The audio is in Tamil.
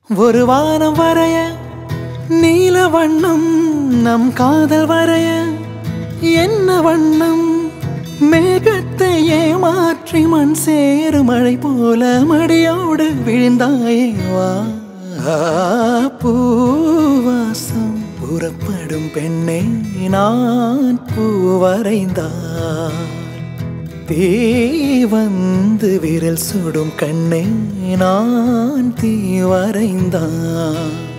ஒரு வானம் வரைய நீல வண்ணம் நம் காதல் வரைய என்ன வண்ணம் மேகத்தை ஏமாற்றி மண் சேரு மழை போல மடியோடு விழுந்தாயே வா பூவாசம் புறப்படும் பெண்ணே நான் பூவரைந்தார் தீ வந்து விரல் சுடும் கண்ணே நான் தீ வரைந்தான்